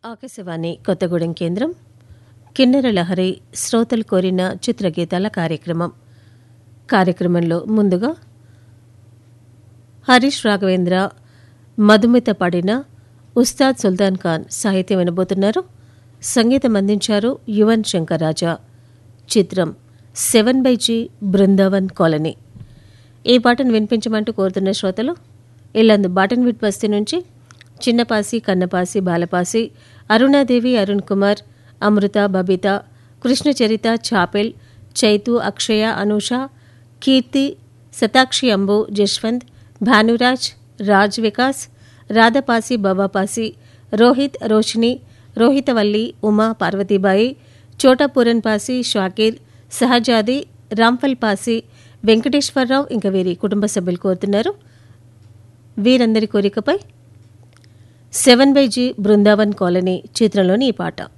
ఆకాశవాణి కొత్తగూడెం కేంద్రం కిన్నెర లహరి శ్రోతలు కోరిన చిత్రగీతాల కార్యక్రమం కార్యక్రమంలో ముందుగా హరీష్ రాఘవేంద్ర మధుమిత పాడిన ఉస్తాద్ సుల్తాన్ ఖాన్ సాహిత్యం వినబోతున్నారు సంగీతం అందించారు యువన్ శంకర్ రాజా చిత్రం seven by G Brindavan colony ఈ పాటను వినిపించమంటూ కోరుతున్న శ్రోతలు ఇల్లందు బాటన్విట్ బస్తీ నుంచి చిన్నపాసి కన్నపాసి బాలపాసి అరుణాదేవి అరుణ్ కుమార్ అమృత బబిత కృష్ణచరిత చాపెల్ చైతు అక్షయ అనూష కీర్తి శతాక్షి అంబు జశ్వంత్ భానురాజ్ రాజ్ వికాస్ రాధపాసి బాబాపాసి రోహిత్ రోషిని రోహితవల్లి ఉమా పార్వతీబాయి చోటపూరన్ పాసి షాకీర్ సహజాది రాంఫల్ పాసి వెంకటేశ్వరరావు ఇంకా వీరి కుటుంబ సభ్యులు కోరుతున్నారు వీరందరి కోరికపై seven by G Brindavan colony చిత్రంలోని ఈ పాట